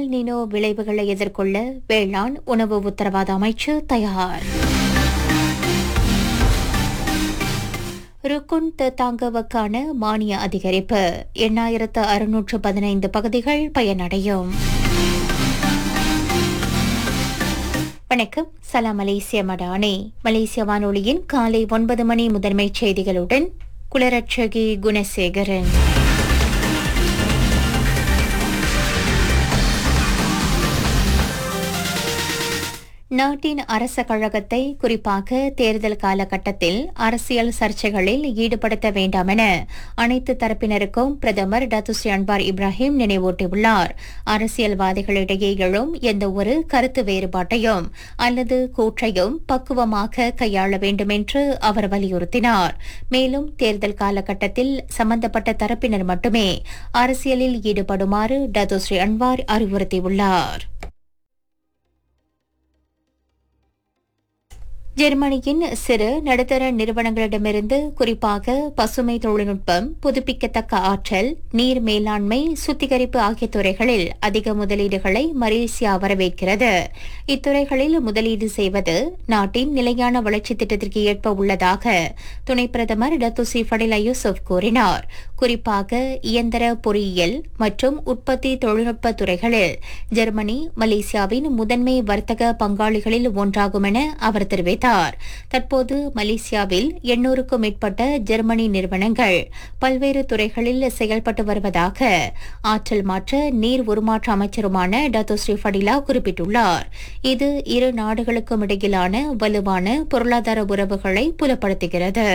El Nino விளைவுகளை எதிர்கொள்ள வேளாண் உணவு உத்தரவாத அமைச்சு தயார் ருக்குன் தாங்கவுக்கான மானிய அதிகரிப்பு எண்ணாயிரத்து அறுநூற்று பதினைந்து பகுதிகள் பயனடையும் வணக்கம் சலாம் மலேசிய மடானே மலேசிய வானொலியின் காலை ஒன்பது மணி முதன்மைச் செய்திகளுடன் குலரட்சகி குணசேகரன் நாட்டின் அரச கழகத்தை குறிப்பாக தேர்தல் காலகட்டத்தில் அரசியல் சர்ச்சைகளில் ஈடுபடுத்த வேண்டாம் என அனைத்து தரப்பினருக்கும் பிரதமர் டத்துஸ்ரீ அன்பார் இப்ராஹிம் நினைவூட்டியுள்ளார் அரசியல்வாதிகளிடையே எழும் எந்த ஒரு கருத்து வேறுபாட்டையும் அல்லது கூற்றையும் பக்குவமாக கையாள வேண்டும் என்று அவர் வலியுறுத்தினார் மேலும் தேர்தல் காலகட்டத்தில் சம்பந்தப்பட்ட தரப்பினர் மட்டுமே அரசியலில் ஈடுபடுமாறு டத்துஸ்ரீ அன்வார் அறிவுறுத்தியுள்ளார் ஜெர்மனியின் சிறு நடுத்தர நிறுவனங்களிடமிருந்து குறிப்பாக பசுமை தொழில்நுட்பம் புதுப்பிக்கத்தக்க ஆற்றல் நீர் மேலாண்மை சுத்திகரிப்பு ஆகிய துறைகளில் அதிக முதலீடுகளை மலேசியா வரவேற்கிறது இத்துறைகளில் முதலீடு செய்வது நாட்டின் நிலையான வளர்ச்சி திட்டத்திற்கு ஏற்ப உள்ளதாக துணை பிரதமர் டத்துசி ஃபடிலா யூசுப் கூறினார் குறிப்பாக இயந்திர பொறியியல் மற்றும் உற்பத்தி தொழில்நுட்ப துறைகளில் ஜெர்மனி மலேசியாவின் முதன்மை வர்த்தக பங்காளிகளில் ஒன்றாகும் என அவர் தெரிவித்தார் தற்போது மலேசியாவில் எண்ணூறுக்கும் மேற்பட்ட ஜெர்மனி நிறுவனங்கள் பல்வேறு துறைகளில் செயல்பட்டு வருவதாக ஆற்றல் மாற்ற நீர் உருமாற்ற அமைச்சருமான டத்தோஸ்ரீ ஃபடிலா குறிப்பிட்டுள்ளார் இது இரு நாடுகளுக்கும் இடையிலான வலுவான பொருளாதார உறவுகளை புலப்படுத்துகிறது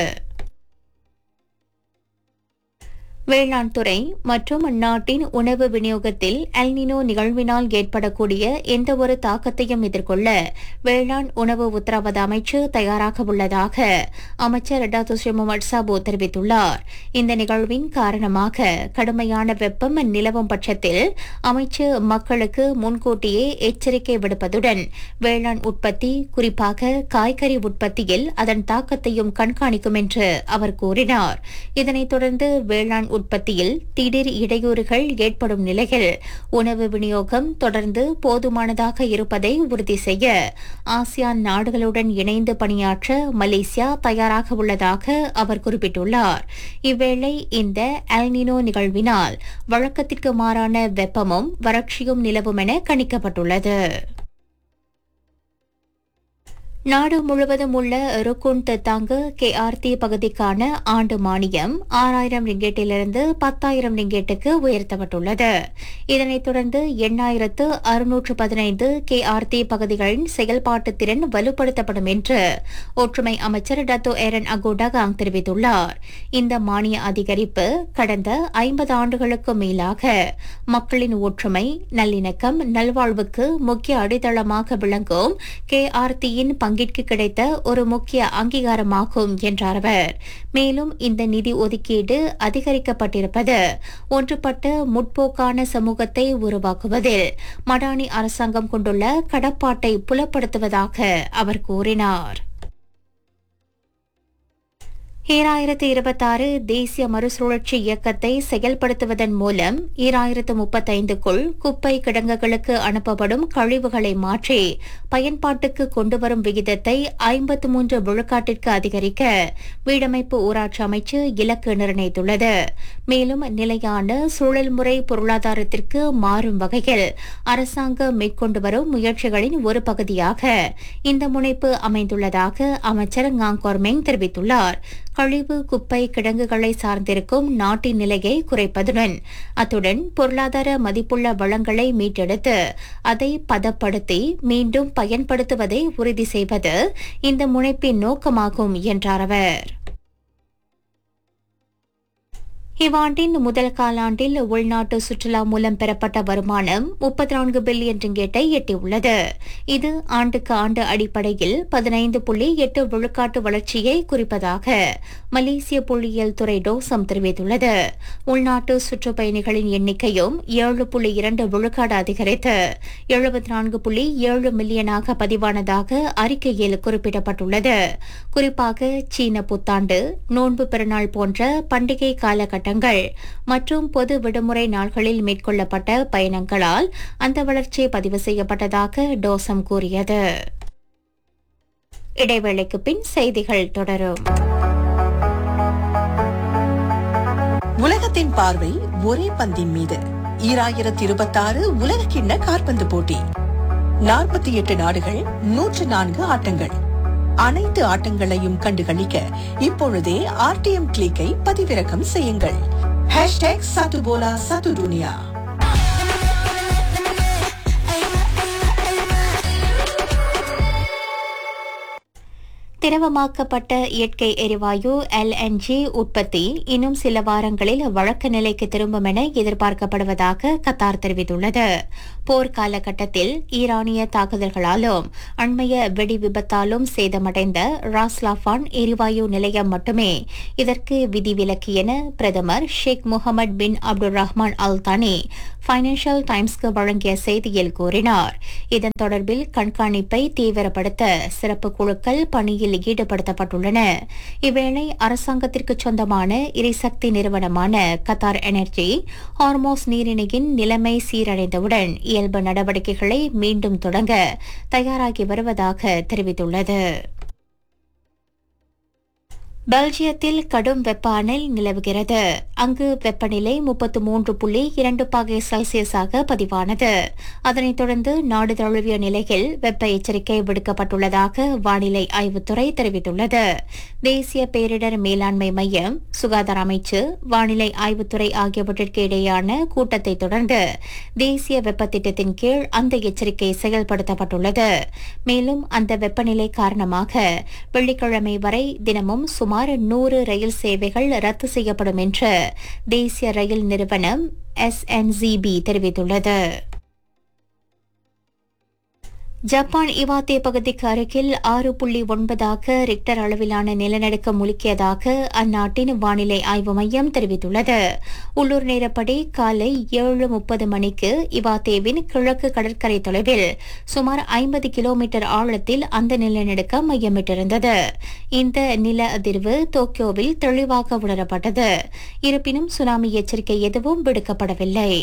வேளாண் துறை மற்றும் நாட்டின் உணவு விநியோகத்தில் எல்னினோ நிகழ்வினால் ஏற்படக்கூடிய எந்த ஒரு தாக்கத்தையும் எதிர்கொள்ள வேளாண் உணவு உத்தரவாத அமைச்சு தயாராக உள்ளதாக அமைச்சர் டாக்டர் முகமது சாபு தெரிவித்துள்ளார் இந்த நிகழ்வின் காரணமாக கடுமையான வெப்பம் நிலவும் பட்சத்தில் அமைச்சு மக்களுக்கு முன்கூட்டியே எச்சரிக்கை விடுப்பதுடன் வேளாண் உற்பத்தி குறிப்பாக காய்கறி உற்பத்தியில் அதன் தாக்கத்தையும் கண்காணிக்கும் என்று அவர் கூறினார் இதனைத் தொடர்ந்து வேளாண் உற்பத்தியில் திடீர் இடையூறுகள் ஏற்படும் நிலையில் உணவு விநியோகம் தொடர்ந்து போதுமானதாக இருப்பதை உறுதி செய்ய ஆசியான் நாடுகளுடன் இணைந்து பணியாற்ற மலேசியா தயாராக உள்ளதாக அவர் குறிப்பிட்டுள்ளார் இவ்வேளை இந்த எல்னினோ நிகழ்வினால் வழக்கத்திற்கு மாறான வெப்பமும் வறட்சியும் நிலவும் என கணிக்கப்பட்டுள்ளது நாடு முழுவதும் உள்ள ருக்குன் தத்தாங்கு கேஆர்டி பகுதிக்கான ஆண்டு மானியம் ஆறாயிரம் ரிங்கெட்டிலிருந்து பத்தாயிரம் ரிங்கெட்டுக்கு உயர்த்தப்பட்டுள்ளது இதனைத் தொடர்ந்து எண்ணாயிரத்து அறுநூற்று பதினைந்து கேஆர்டி பகுதிகளின் செயல்பாட்டு திறன் வலுப்படுத்தப்படும் என்று ஒற்றுமை அமைச்சர் டத்தோ ஏரன் அகோடாகாங் தெரிவித்துள்ளார் இந்த மானிய அதிகரிப்பு கடந்த ஐம்பது ஆண்டுகளுக்கு மேலாக மக்களின் ஒற்றுமை நல்லிணக்கம் நல்வாழ்வுக்கு முக்கிய அடித்தளமாக விளங்கும் கேஆர்டியின் பங்கிற்கு கிடைத்த ஒரு முக்கிய அங்கீகாரமாகும் என்றார் அவர் மேலும் இந்த நிதி ஒதுக்கீடு அதிகரிக்கப்பட்டிருப்பது ஒன்றுபட்ட முற்போக்கான சமூகத்தை உருவாக்குவதில் மடானி அரசாங்கம் கொண்டுள்ள கடப்பாட்டை புலப்படுத்துவதாக அவர் கூறினார் ஈராயிரத்து இருபத்தாறு தேசிய மறுசுழற்சி இயக்கத்தை செயல்படுத்துவதன் மூலம் ஈராயிரத்து முப்பத்தைந்துக்குள் குப்பை கிடங்குகளுக்கு அனுப்பப்படும் கழிவுகளை மாற்றி பயன்பாட்டுக்கு கொண்டுவரும் விகிதத்தை ஐம்பத்து மூன்று விழுக்காட்டிற்கு அதிகரிக்க வீடமைப்பு ஊராட்சி அமைச்சு இலக்கு நிர்ணயித்துள்ளது மேலும் நிலையான சூழல்முறை பொருளாதாரத்திற்கு மாறும் வகையில் அரசாங்கம் மேற்கொண்டு வரும் முயற்சிகளின் ஒரு பகுதியாக இந்த முனைப்பு அமைந்துள்ளதாக அமைச்சர் காங்கோர்மெங் தெரிவித்துள்ளார் கழிவு குப்பை கிடங்குகளை சார்ந்திருக்கும் நாட்டின் நிலையை குறைப்பதுடன் அத்துடன் பொருளாதார மதிப்புள்ள வளங்களை மீட்டெடுத்து அதை பதப்படுத்தி மீண்டும் பயன்படுத்துவதை உறுதி செய்வது இந்த முனைப்பின் நோக்கமாகும் என்றார் அவர் இவ்வாண்டின் முதல் காலாண்டில் உள்நாட்டு சுற்றுலா மூலம் பெறப்பட்ட வருமானம் முப்பத்தி நான்கு பில்லியன் ரிங்கெட்டை எட்டியுள்ளது இது ஆண்டுக்கு ஆண்டு அடிப்படையில் பதினைந்து புள்ளி எட்டு விழுக்காட்டு வளர்ச்சியை குறிப்பதாக மலேசிய புள்ளியியல் துறை டோசம் தெரிவித்துள்ளது உள்நாட்டு சுற்றுப்பயணிகளின் எண்ணிக்கையும் ஏழு புள்ளி இரண்டு விழுக்காடு அதிகரித்து எழுபத்தி நான்கு புள்ளி ஏழு மில்லியனாக பதிவானதாக அறிக்கையில் குறிப்பிடப்பட்டுள்ளது குறிப்பாக சீன புத்தாண்டு நோன்பு பெருநாள் போன்ற பண்டிகை காலகட்டங்கள் ஆட்டங்கள் மற்றும் பொது விடுமுறை நாள்களில் மேற்கொள்ளப்பட்ட பயணங்களால் அந்த வளர்ச்சி பதிவு செய்யப்பட்டதாக டோசம் கூறியது இடைவேளைக்கு பின் செய்திகள் தொடரும் உலகத்தின் பார்வை ஒரே பந்தின் மீது ஈராயிரத்தி இருபத்தாறு உலக கிண்ண காற்பந்து போட்டி நாற்பத்தி எட்டு நாடுகள் நூற்று நான்கு ஆட்டங்கள் அனைத்து ஆட்டங்களையும் கண்டுகளிக்க இப்பொழுதே ஆர்டிஎம் கிளிக்கை பதிவிறக்கம் செய்யுங்கள் ஹேஷ்டேக் சத்துபோலா சத்து துனியா திரவமாக்கப்பட்ட இயற்கை எரிவாயு எல்என்ஜி உற்பத்தி இன்னும் சில வாரங்களில் வழக்க நிலைக்கு திரும்பும் என எதிர்பார்க்கப்படுவதாக கத்தார் தெரிவித்துள்ளது போர் காலகட்டத்தில் ஈரானிய தாக்குதல்களாலும் அண்மைய வெடி விபத்தாலும் சேதமடைந்த ராஸ்லாஃபான் எரிவாயு நிலையம் மட்டுமே இதற்கு விதிவிலக்கு என பிரதமர் Sheikh Mohammed bin Abdul Rahman Al Thani Financial டைம்ஸ்க்கு வழங்கிய செய்தியில் கூறினார் இதன் தொடர்பில் கண்காணிப்பை தீவிரப்படுத்த சிறப்பு குழுக்கள் பணியில் ஈடுபடுத்தப்பட்டுள்ளன இவ்வேளை அரசாங்கத்திற்கு சொந்தமான எரிசக்தி நிறுவனமான கத்தார் எனர்ஜி ஹார்மோஸ் நீரிணையின் நிலைமை சீரடைந்தவுடன் இயல்பு நடவடிக்கைகளை மீண்டும் தொடங்க தயாராகி வருவதாக தெரிவித்துள்ளது பெல்ஜியத்தில் கடும் வெப்ப அனல் நிலவுகிறது அங்கு வெப்பநிலை முப்பத்து மூன்று புள்ளி இரண்டு பாகை செல்சியஸாக பதிவானது அதனைத் தொடர்ந்து நாடு தழுவிய நிலையில் வெப்ப எச்சரிக்கை விடுக்கப்பட்டுள்ளதாக வானிலை ஆய்வுத்துறை தெரிவித்துள்ளது தேசிய பேரிடர் மேலாண்மை மையம் சுகாதார அமைச்சு வானிலை ஆய்வுத்துறை ஆகியவற்றிற்கு இடையேயான கூட்டத்தை தொடர்ந்து தேசிய வெப்ப திட்டத்தின் கீழ் அந்த எச்சரிக்கை செயல்படுத்தப்பட்டுள்ளது மேலும் அந்த வெப்பநிலை காரணமாக வெள்ளிக்கிழமை வரை தினமும் சுமார் நூறு ரயில் சேவைகள் ரத்து செய்யப்படும் என்று தேசிய ரயில் நிறுவனம் எஸ்என்சிபி தெரிவித்துள்ளது ஜப்பான் இவாத்தே பகுதிக்கு அருகில் ஆறு புள்ளி ஒன்பதாக ரிக்டர் அளவிலான நிலநடுக்கம் முழுக்கியதாக அந்நாட்டின் வானிலை ஆய்வு மையம் தெரிவித்துள்ளது உள்ளூர் நேரப்படி காலை ஏழு முப்பது மணிக்கு இவாத்தேவின் கிழக்கு கடற்கரை தொலைவில் சுமார் ஐம்பது கிலோமீட்டர் ஆழத்தில் அந்த நிலநடுக்கம் மையமிட்டிருந்தது இந்த நில அதிர்வு டோக்கியோவில் தெளிவாக உணரப்பட்டது இருப்பினும் சுனாமி எச்சரிக்கை எதுவும் விடுக்கப்படவில்லை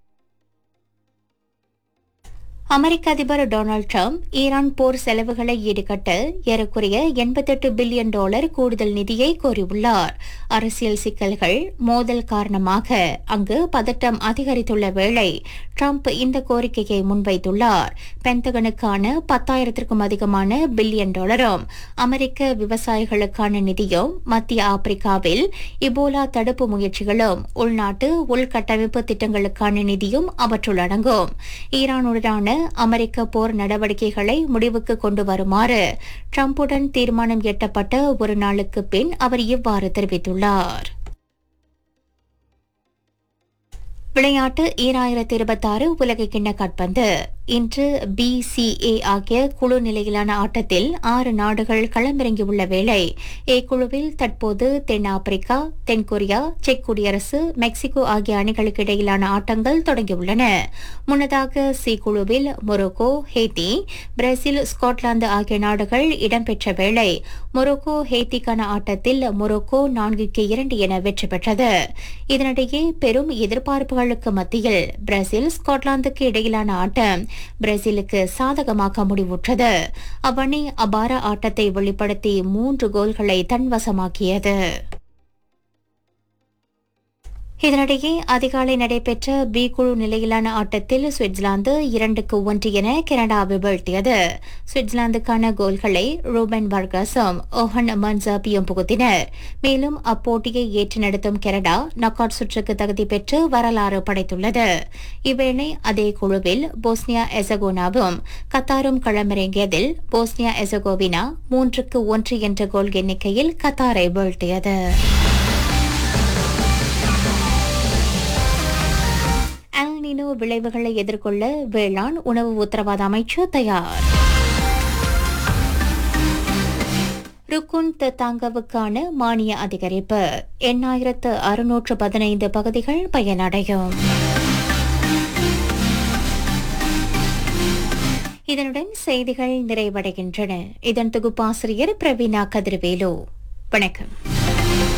அமெரிக்க அதிபர் டொனால்டு ட்ரம்ப் ஈரான் போர் செலவுகளை ஈடுகட்ட ஏறக்குறைய எண்பத்தெட்டு பில்லியன் டாலர் கூடுதல் நிதியை கோரியுள்ளார் அரசியல் சிக்கல்கள் மோதல் காரணமாக அங்கு பதட்டம் அதிகரித்துள்ள வேளை ட்ரம்ப் இந்த கோரிக்கையை முன்வைத்துள்ளார் பென்தகனுக்கான பத்தாயிரத்திற்கும் அதிகமான பில்லியன் டாலரும் அமெரிக்க விவசாயிகளுக்கான நிதியும் மத்திய ஆப்பிரிக்காவில் இபோலா தடுப்பு முயற்சிகளும் உள்நாட்டு உள்கட்டமைப்பு திட்டங்களுக்கான நிதியும் அவற்றுள் அடங்கும் ஈரானுடனான அமெரிக்க போர் நடவடிக்கைகளை முடிவுக்கு கொண்டு வருமாறு ட்ரம்புடன் தீர்மானம் எட்டப்பட்ட ஒரு நாளுக்கு பின் அவர் இவ்வாறு தெரிவித்துள்ளார் விளையாட்டு ஈராயிரத்தி இருபத்தாறு உலக கிண்ண காட்பந்து இன்று பிசிஏ ஆகிய குழு நிலையிலான ஆட்டத்தில் ஆறு நாடுகள் களமிறங்கியுள்ள வேளை ஏ குழுவில் தற்போது தென்னாப்பிரிக்கா தென்கொரியா செக் குடியரசு மெக்சிகோ ஆகிய அணிகளுக்கு இடையிலான ஆட்டங்கள் தொடங்கியுள்ளன முன்னதாக சி குழுவில் மொரோக்கோ ஹேத்தி பிரேசில் ஸ்காட்லாந்து ஆகிய நாடுகள் இடம்பெற்ற வேளை மொரோக்கோ ஹேத்திக்கான ஆட்டத்தில் மொரோக்கோ நான்குக்கு இரண்டு என வெற்றி பெற்றது இதனிடையே பெரும் எதிர்பார்ப்புகளுக்கு மத்தியில் பிரேசில் ஸ்காட்லாந்துக்கு இடையிலான ஆட்டம் பிரேசிலுக்கு சாதகமாக முடிவுற்றது அவ்வணி அபார ஆட்டத்தை வெளிப்படுத்தி மூன்று கோல்களை தன்வசமாக்கியது இதனிடையே அதிகாலை நடைபெற்ற பி குழு நிலையிலான ஆட்டத்தில் சுவிட்சர்லாந்து இரண்டுக்கு ஒன்று என கனடாவை வீழ்த்தியது சுவிட்சர்லாந்துக்கான கோல்களை ரூபன் வர்கஸும் ஓஹன் மன்சாபியும் புகுத்தினர் மேலும் அப்போட்டியை ஏற்று நடத்தும் கனடா நாக் அவுட் சுற்றுக்கு தகுதி பெற்று வரலாறு படைத்துள்ளது இவ்வேளை அதே குழுவில் போஸ்னியா எசகோனாவும் கத்தாரும் களமிறங்கியதில் போஸ்னியா எசகோவினா மூன்றுக்கு ஒன்று என்ற கோல் எண்ணிக்கையில் கத்தாரை வீழ்த்தியது அல்னினோ விளைவுகளை எதிர்கொள்ள வேளாண் உணவு உத்தரவாத அமைச்சு தயார் ருக்குன் தத்தாங்கவுக்கான மானிய அதிகரிப்பு எண்ணாயிரத்து அறுநூற்று பதினைந்து பகுதிகள் பயனடையும் இதனுடன் செய்திகள் நிறைவடைகின்றன இதன் தொகுப்பாசிரியர் பிரவீனா கதிர்வேலு வணக்கம்